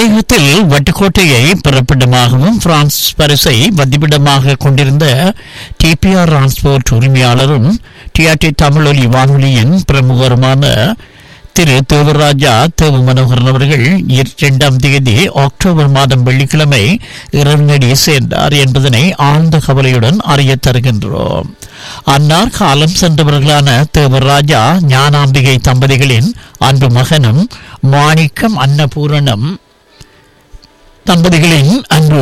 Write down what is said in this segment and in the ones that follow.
தாயகத்தில் வட்டுக்கோட்டையை பிறப்பிடமாகவும் பிரான்ஸ் பரிசை வதிவிடமாக கொண்டிருந்த டிபிஆர் டிரான்ஸ்போர்ட் உரிமையாளரும் டிஆர்டி தமிழொலி வானொலியின் பிரமுகருமான திரு தேவராஜா தேவ மனோகரன் அவர்கள் இரண்டாம் தேதி அக்டோபர் மாதம் வெள்ளிக்கிழமை இறைவனடி சேர்ந்தார் என்பதனை ஆழ்ந்த கவலையுடன் அறிய தருகின்றோம் அன்னார் காலம் சென்றவர்களான தேவராஜா ஞானாம்பிகை தம்பதிகளின் அன்பு மகனும் மாணிக்கம் அன்னபூரணம் தம்பதிகளின் அன்பு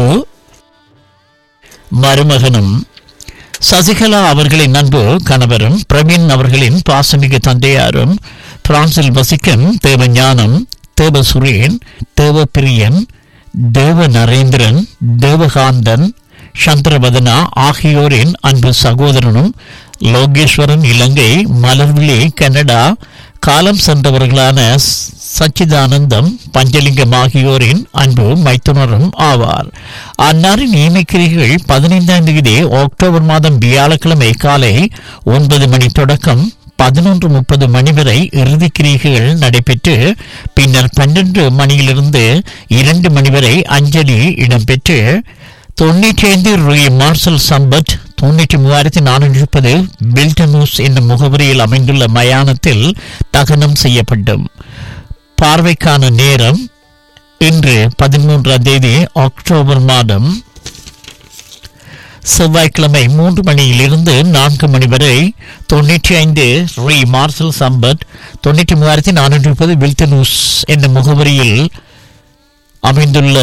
மருமகனும் சசிகலா அவர்களின் அன்பு கணவரும் பிரவீன் அவர்களின் பாசமிகு தந்தையாரும் பிரான்சில் வசிக்கும் தேவஞானம் தேவ சுரேன் தேவப்பிரியன் தேவ நரேந்திரன் தேவகாந்தன் சந்திரவதனா ஆகியோரின் அன்பு சகோதரனும் லோகேஸ்வரன் இலங்கை மலர்விழி கனடா காலம் சென்றவர்களான சச்சிதானந்தம் பஞ்சலிங்கம் ஆகியோரின் அன்பு மைத்துனரும் ஆவார் அன்னாரின் நியமிக்கிறீர்கள் பதினைந்தாம் தேதி அக்டோபர் மாதம் வியாழக்கிழமை காலை ஒன்பது மணி தொடக்கம் பதினொன்று முப்பது மணி வரை இறுதிக்கிரிகைகள் நடைபெற்று பின்னர் பன்னெண்டு மணியிலிருந்து இரண்டு மணி வரை அஞ்சலி இடம்பெற்று தொண்ணூற்றி ஐந்து ரூய் மார்சல் சம்பத் தொண்ணூற்றி மூவாயிரத்தி நானூற்றி முப்பது பில்டனூஸ் என்னும் முகவரியில் அமைந்துள்ள மயானத்தில் தகனம் செய்யப்படும் பார்வைக்கான நேரம் இன்று பதிமூன்றாம் தேதி அக்டோபர் மாதம் செவ்வாய்க்கிழமை மூன்று மணியிலிருந்து நான்கு மணி வரை தொண்ணூற்றி ஐந்து ரீ மார்சல் சம்பத் தொண்ணூற்றி மூவாயிரத்தி நானூற்றி முப்பது வில்தனூஸ் என்ற முகவரியில் அமைந்துள்ள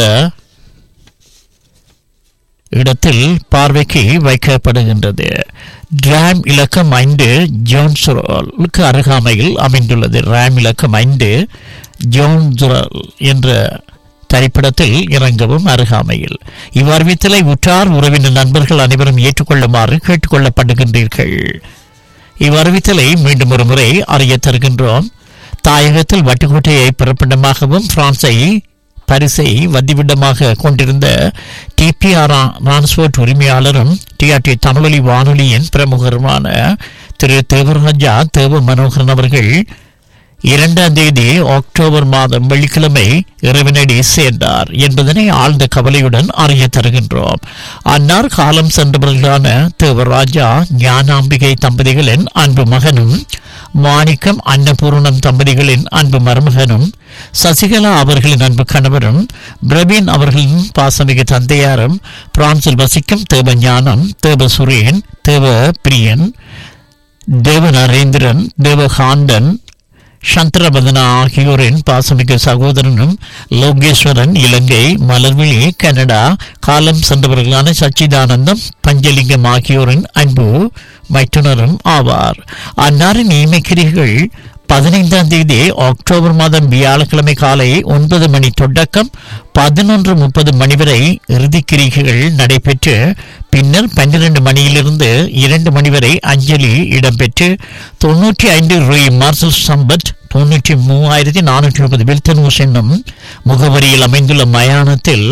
இடத்தில் பார்வைக்கு வைக்கப்படுகின்றது டிராம் இலக்கம் ஐந்து ஜோன்சுரலுக்கு அருகாமையில் அமைந்துள்ளது ரேம் இலக்கம் ஐந்து ஜோன்சுரல் என்ற திரைப்படத்தில் இறங்கவும் அருகாமையில் இவ்வறிவித்தலை உற்றார் உறவினர் நண்பர்கள் அனைவரும் ஏற்றுக்கொள்ளுமாறு கேட்டுக்கொள்ளப்படுகின்றீர்கள் இவ்வறிவித்தலை மீண்டும் ஒரு முறை அறிய தருகின்றோம் தாயகத்தில் வட்டுக்கோட்டையை பிறப்பிடமாகவும் பிரான்சை பரிசை வதிவிடமாக கொண்டிருந்த டிபிஆர் டிரான்ஸ்போர்ட் உரிமையாளரும் டிஆர்டி தமிழொலி வானொலியின் பிரமுகருமான திரு தேவராஜா தேவ மனோகரன் அவர்கள் இரண்டாம் தேதி அக்டோபர் மாதம் வெள்ளிக்கிழமை இறைவனடி சேர்ந்தார் என்பதனை ஆழ்ந்த கவலையுடன் அறிய தருகின்றோம் அன்னார் காலம் சென்றவர்களான தேவராஜா ஞானாம்பிகை தம்பதிகளின் அன்பு மகனும் மாணிக்கம் அன்னபூர்ணம் தம்பதிகளின் அன்பு மருமகனும் சசிகலா அவர்களின் அன்பு கணவரும் பிரவீன் அவர்களின் பாசமிகு தந்தையாரும் பிரான்சில் வசிக்கும் தேவ ஞானம் தேவ சுரேன் தேவ பிரியன் தேவ நரேந்திரன் தேவகாந்தன் சந்திரபதனா ஆகியோரின் பாசமிகு சகோதரனும் லோகேஸ்வரன் இலங்கை மலர்விழி கனடா காலம் சென்றவர்களான சச்சிதானந்தம் பஞ்சலிங்கம் ஆகியோரின் அன்பு மைத்துனரும் ஆவார் அன்னாரின் நியமிக்கிறீர்கள் பதினைந்தாம் தேதி அக்டோபர் மாதம் வியாழக்கிழமை காலை ஒன்பது மணி தொடக்கம் பதினொன்று முப்பது மணி வரை இறுதிக்கிரிகைகள் நடைபெற்று பின்னர் பன்னிரண்டு மணியிலிருந்து இரண்டு மணி வரை அஞ்சலி இடம்பெற்று தொன்னூற்றி ஐந்து ரூய் மார்சல் சம்பத் தொன்னூற்றி மூவாயிரத்தி நானூற்றி முப்பது வில்தனூஸ் என்னும் முகவரியில் அமைந்துள்ள மயானத்தில்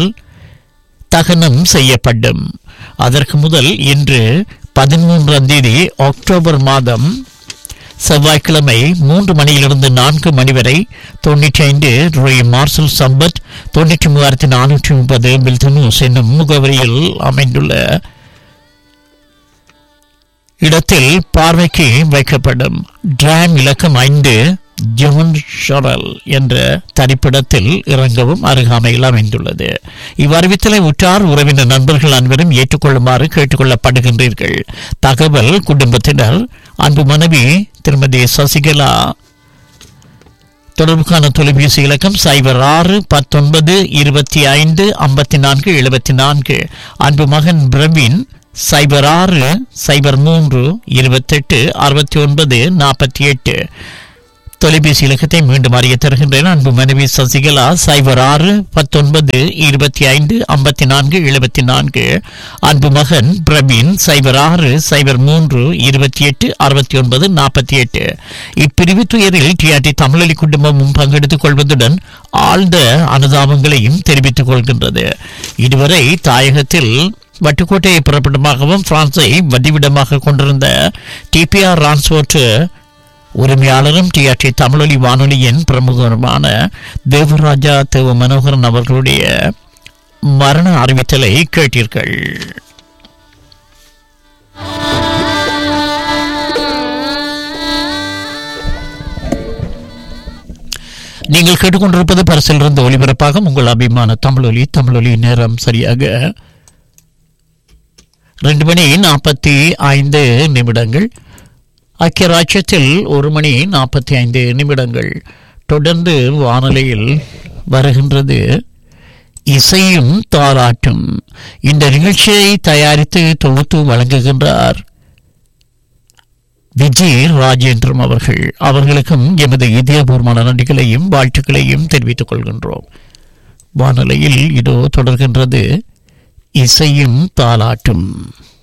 தகனம் செய்யப்படும் அதற்கு முதல் இன்று பதிமூன்றாம் தேதி அக்டோபர் மாதம் செவ்வாய்க்கிழமை மூன்று மணியிலிருந்து நான்கு மணி வரை தொண்ணூற்றி ஐந்து ரூய் மார்சல் சம்பத் தொண்ணூற்றி மூவாயிரத்தி நானூற்றி முப்பது பில்தனூஸ் என்னும் முகவரியில் அமைந்துள்ள இடத்தில் பார்வைக்கு வைக்கப்படும் டிராம் இலக்கம் ஐந்து ஜோன் ஷொரல் என்ற தரிப்பிடத்தில் இறங்கவும் அருகாமையில் அமைந்துள்ளது இவ்வறிவித்தலை உற்றார் உறவினர் நண்பர்கள் அனைவரும் ஏற்றுக்கொள்ளுமாறு கேட்டுக்கொள்ளப்படுகின்றீர்கள் தகவல் குடும்பத்தினர் அன்பு மனைவி திருமதி சசிகலா தொடர்புக்கான தொலைபேசி இலக்கம் சைபர் ஆறு பத்தொன்பது இருபத்தி ஐந்து ஐம்பத்தி நான்கு எழுபத்தி நான்கு அன்பு மகன் பிரவீன் சைபர் ஆறு சைபர் மூன்று இருபத்தெட்டு அறுபத்தி ஒன்பது நாற்பத்தி எட்டு தொலைபேசி இலக்கத்தை மீண்டும் அறிய தருகின்றேன் அன்பு மனைவி சசிகலா சைபர் ஆறு பத்தொன்பது இருபத்தி ஐந்து ஐம்பத்தி நான்கு எழுபத்தி நான்கு அன்பு மகன் பிரவீன் சைபர் ஆறு சைபர் மூன்று இருபத்தி எட்டு அறுபத்தி ஒன்பது நாற்பத்தி எட்டு இப்பிரிவு துயரில் டிஆர்டி தமிழொலி குடும்பமும் பங்கெடுத்துக் கொள்வதுடன் ஆழ்ந்த அனுதாபங்களையும் தெரிவித்துக் கொள்கின்றது இதுவரை தாயகத்தில் வட்டுக்கோட்டையை புறப்படமாகவும் பிரான்சை வதிவிடமாக கொண்டிருந்த டிபிஆர் ரான்ஸ்போர்ட் உரிமையாளரும் டிஆர்டி தமிழொலி வானொலியின் பிரமுகருமான தேவராஜா தேவ மனோகரன் அவர்களுடைய மரண அறிவித்தலை கேட்டீர்கள் நீங்கள் கேட்டுக்கொண்டிருப்பது பரிசிலிருந்து ஒலிபரப்பாக உங்கள் அபிமான தமிழொலி தமிழொலி நேரம் சரியாக ரெண்டு மணி நாற்பத்தி ஐந்து நிமிடங்கள் ஐக்கிய ராஜ்யத்தில் ஒரு மணி நாற்பத்தி ஐந்து நிமிடங்கள் தொடர்ந்து வானொலியில் வருகின்றது இசையும் தாலாட்டும் இந்த நிகழ்ச்சியை தயாரித்து தொகுத்து வழங்குகின்றார் விஜய் ராஜேந்திரம் அவர்கள் அவர்களுக்கும் எமது இதயபூர்வமான நன்றிகளையும் வாழ்த்துக்களையும் தெரிவித்துக் கொள்கின்றோம் வானொலியில் இதோ தொடர்கின்றது இசையும் தாலாட்டும்